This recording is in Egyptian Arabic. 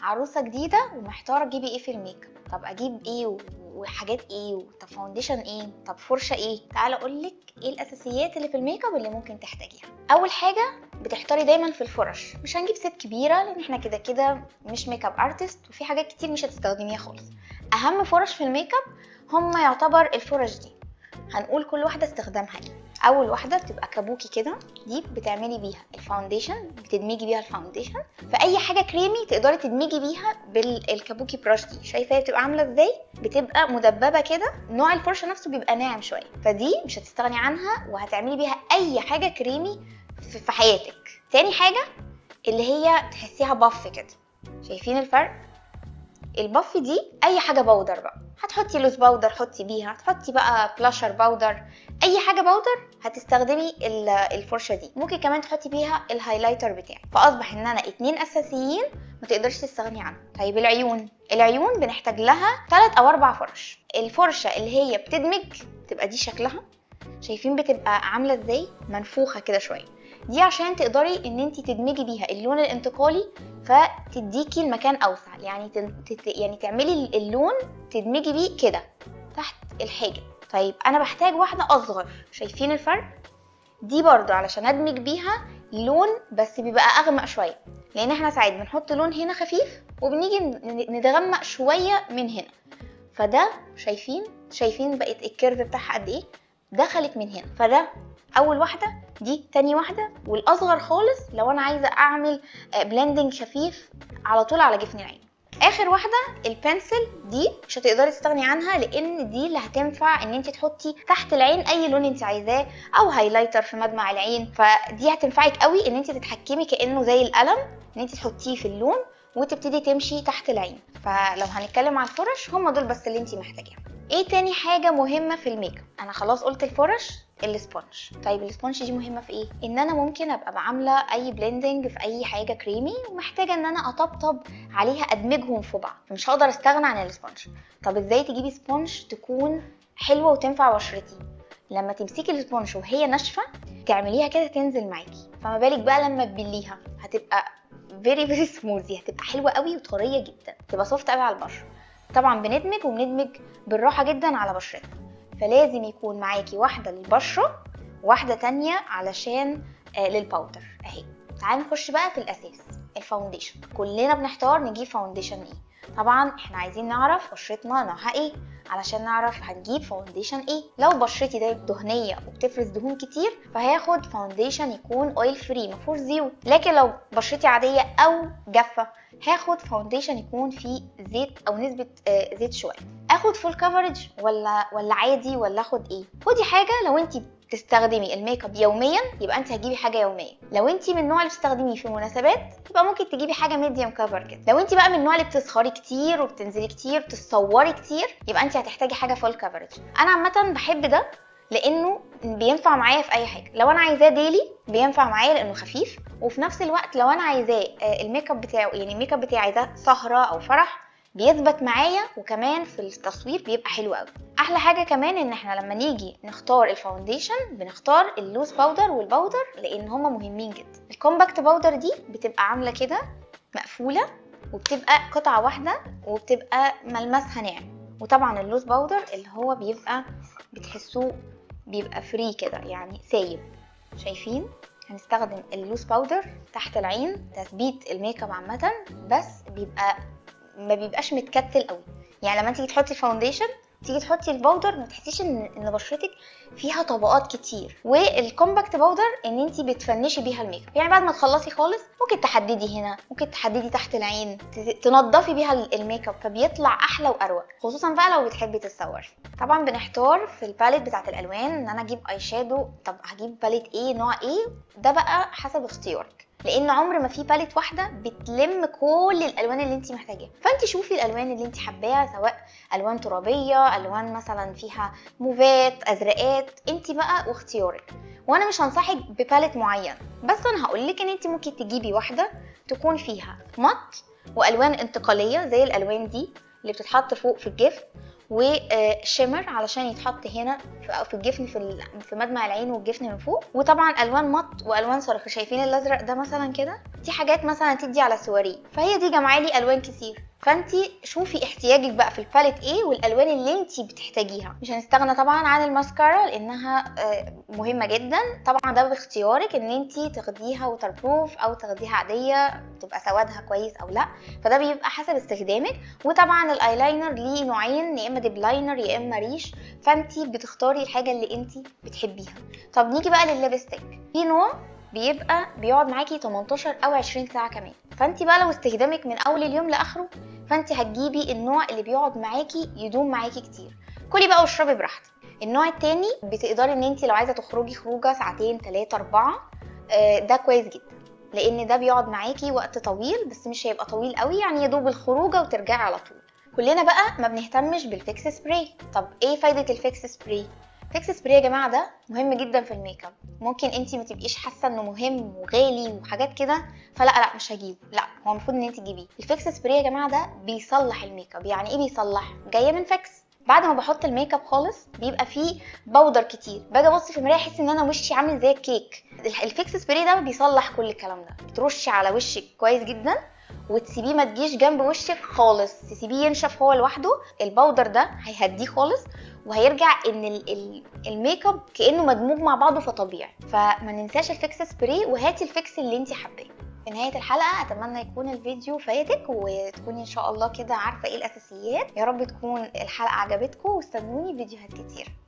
عروسه جديده ومحتاره تجيبي ايه في الميك اب طب اجيب ايه و- وحاجات ايه طب فاونديشن ايه طب فرشه ايه تعالى اقول لك ايه الاساسيات اللي في الميك اب اللي ممكن تحتاجيها اول حاجه بتحتاري دايما في الفرش مش هنجيب ست كبيره لان احنا كده كده مش ميك اب ارتست وفي حاجات كتير مش هتستخدميها خالص اهم فرش في الميك اب هم يعتبر الفرش دي هنقول كل واحده استخدامها ايه اول واحده بتبقى كابوكي كده دي بتعملي بيها الفاونديشن بتدمجي بيها الفاونديشن فاي حاجه كريمي تقدري تدمجي بيها بالكابوكي براش دي شايفه هي بتبقى عامله ازاي بتبقى مدببه كده نوع الفرشه نفسه بيبقى ناعم شويه فدي مش هتستغني عنها وهتعملي بيها اي حاجه كريمي في في حياتك تاني حاجه اللي هي تحسيها باف كده شايفين الفرق الباف دي اي حاجه باودر بقى هتحطي لوز باودر حطي بيها هتحطي بقى بلاشر باودر اي حاجه باودر هتستخدمي ال- الفرشه دي ممكن كمان تحطي بيها الهايلايتر بتاعك فاصبح ان انا اتنين اساسيين ما تقدرش تستغني عنهم طيب العيون العيون بنحتاج لها ثلاث او اربع فرش الفرشه اللي هي بتدمج تبقى دي شكلها شايفين بتبقى عامله ازاي منفوخه كده شويه دي عشان تقدري ان انت تدمجي بيها اللون الانتقالي فتديكي المكان اوسع يعني تن- تت... يعني تعملي اللون تدمجي بيه كده تحت الحاجب طيب انا بحتاج واحده اصغر شايفين الفرق دي برضو علشان ادمج بيها لون بس بيبقى اغمق شويه لان احنا ساعات بنحط لون هنا خفيف وبنيجي ن- نتغمق شويه من هنا فده شايفين شايفين بقت الكيرف بتاعها قد ايه دخلت من هنا فده اول واحده دي تاني واحده والاصغر خالص لو انا عايزه اعمل بلندنج خفيف على طول على جفن العين اخر واحده البنسل دي مش هتقدري تستغني عنها لان دي اللي هتنفع ان انت تحطي تحت العين اي لون انت عايزاه او هايلايتر في مدمع العين فدي هتنفعك قوي ان انت تتحكمي كانه زي القلم ان انت تحطيه في اللون وتبتدي تمشي تحت العين فلو هنتكلم على الفرش هم دول بس اللي انت محتاجاهم ايه تاني حاجه مهمه في الميك اب انا خلاص قلت الفرش السبونج طيب السبونج دي مهمه في ايه ان انا ممكن ابقى عامله اي بلندنج في اي حاجه كريمي ومحتاجه ان انا اطبطب عليها ادمجهم في بعض فمش هقدر استغنى عن السبونج طب ازاي تجيبي سبونج تكون حلوه وتنفع بشرتي لما تمسكي السبونج وهي ناشفه تعمليها كده تنزل معاكي فما بالك بقى لما تبليها هتبقى فيري فيري سموزي هتبقى حلوه قوي وطريه جدا تبقى سوفت قوي على البشره طبعا بندمج وبندمج بالراحه جدا على بشرتنا فلازم يكون معاكي واحده للبشره واحده تانية علشان آه للباودر اهي تعالي نخش بقى في الاساس الفاونديشن كلنا بنحتار نجيب فاونديشن ايه طبعا احنا عايزين نعرف بشرتنا نوعها ايه علشان نعرف هنجيب فاونديشن ايه لو بشرتي ده دهنيه وبتفرز دهون كتير فهاخد فاونديشن يكون اويل فري مفيهوش زيوت لكن لو بشرتي عاديه او جافه هاخد فاونديشن يكون فيه زيت او نسبه آه زيت شويه اخد فول كفرج ولا ولا عادي ولا اخد ايه خدي حاجه لو انت تستخدمي الميك اب يوميا يبقى انت هتجيبي حاجه يوميه لو انت من النوع اللي بتستخدميه في مناسبات يبقى ممكن تجيبي حاجه ميديوم كفر كده لو انت بقى من النوع اللي بتسهري كتير وبتنزلي كتير بتتصوري كتير يبقى انت هتحتاجي حاجه فول كفرج انا عامه بحب ده لانه بينفع معايا في اي حاجه لو انا عايزاه ديلي بينفع معايا لانه خفيف وفي نفس الوقت لو انا عايزاه الميك اب بتاعه يعني الميك اب بتاعي عايزاه سهره او فرح بيثبت معايا وكمان في التصوير بيبقى حلو قوي احلى حاجه كمان ان احنا لما نيجي نختار الفاونديشن بنختار اللوز باودر والباودر لان هما مهمين جدا الكومباكت باودر دي بتبقى عامله كده مقفوله وبتبقى قطعه واحده وبتبقى ملمسها ناعم وطبعا اللوز باودر اللي هو بيبقى بتحسوه بيبقى فري كده يعني سايب شايفين هنستخدم اللوز باودر تحت العين تثبيت الميك اب عامه بس بيبقى ما بيبقاش متكتل قوي يعني لما تيجي تحطي الفاونديشن تيجي تحطي الباودر ما تحسيش ان ان بشرتك فيها طبقات كتير والكومباكت باودر ان انت بتفنشي بيها الميك اب يعني بعد ما تخلصي خالص ممكن تحددي هنا ممكن تحددي تحت العين تنضفي بيها الميك اب فبيطلع احلى واروق خصوصا بقى لو بتحبي تتصوري طبعا بنحتار في الباليت بتاعت الالوان ان انا اجيب اي شادو طب هجيب باليت ايه نوع ايه ده بقى حسب اختيارك لان عمر ما في باليت واحده بتلم كل الالوان اللي انت محتاجاها فانت شوفي الالوان اللي انت حباها سواء الوان ترابيه الوان مثلا فيها موفات ازرقات انت بقى واختيارك وانا مش هنصحك بباليت معين بس انا هقولك ان انت ممكن تجيبي واحده تكون فيها مط والوان انتقاليه زي الالوان دي اللي بتتحط فوق في الجفن وشيمر علشان يتحط هنا في في الجفن في ال- في مدمع العين والجفن من فوق وطبعا الوان مط والوان صاروخ شايفين الازرق ده مثلا كده دي حاجات مثلا تدي على سواريه فهي دي جمعالي الوان كتير فانتي شوفي احتياجك بقى في الباليت ايه والالوان اللي انتي بتحتاجيها مش هنستغنى طبعا عن الماسكارا لانها آه، مهمه جدا طبعا ده باختيارك ان انتي تاخديها ووتر بروف او تاخديها عاديه تبقى سوادها كويس او لا فده بيبقى حسب استخدامك وطبعا الايلاينر ليه نوعين يا اما ديب لاينر يا اما ريش فانتي بتختاري الحاجه اللي انتي بتحبيها طب نيجي بقى للليبستيك في نوع بيبقى بيقعد معاكي 18 او 20 ساعه كمان فانت بقى لو استخدامك من اول اليوم لاخره فانت هتجيبي النوع اللي بيقعد معاكي يدوم معاكي كتير كلي بقى واشربي براحتك النوع التاني بتقدري ان انت لو عايزه تخرجي خروجه ساعتين 3 4 ده كويس جدا لان ده بيقعد معاكي وقت طويل بس مش هيبقى طويل قوي يعني يا دوب الخروجه وترجعي على طول كلنا بقى ما بنهتمش بالفيكس سبراي طب ايه فايده الفيكس سبراي فيكس سبراي يا جماعه ده مهم جدا في الميك اب ممكن انت ما تبقيش حاسه انه مهم وغالي وحاجات كده فلا لا مش هجيبه لا هو المفروض ان انت تجيبيه الفيكس سبراي يا جماعه ده بيصلح الميك اب يعني ايه بيصلح جايه من فيكس بعد ما بحط الميك اب خالص بيبقى فيه بودر كتير باجي ابص في المرايه احس ان انا وشي عامل زي الكيك الفيكس سبراي ده بيصلح كل الكلام ده بترشي على وشك كويس جدا وتسيبيه ما تجيش جنب وشك خالص تسيبيه ينشف هو لوحده البودر ده هيهديه خالص وهيرجع ان ال- ال- الميك اب كانه مدموج مع بعضه فطبيعي فما ننساش الفيكس سبراي وهاتي الفيكس اللي انت حباه في نهاية الحلقة أتمنى يكون الفيديو فاتك وتكوني إن شاء الله كده عارفة إيه الأساسيات يا رب تكون الحلقة عجبتكم واستنوني فيديوهات كتير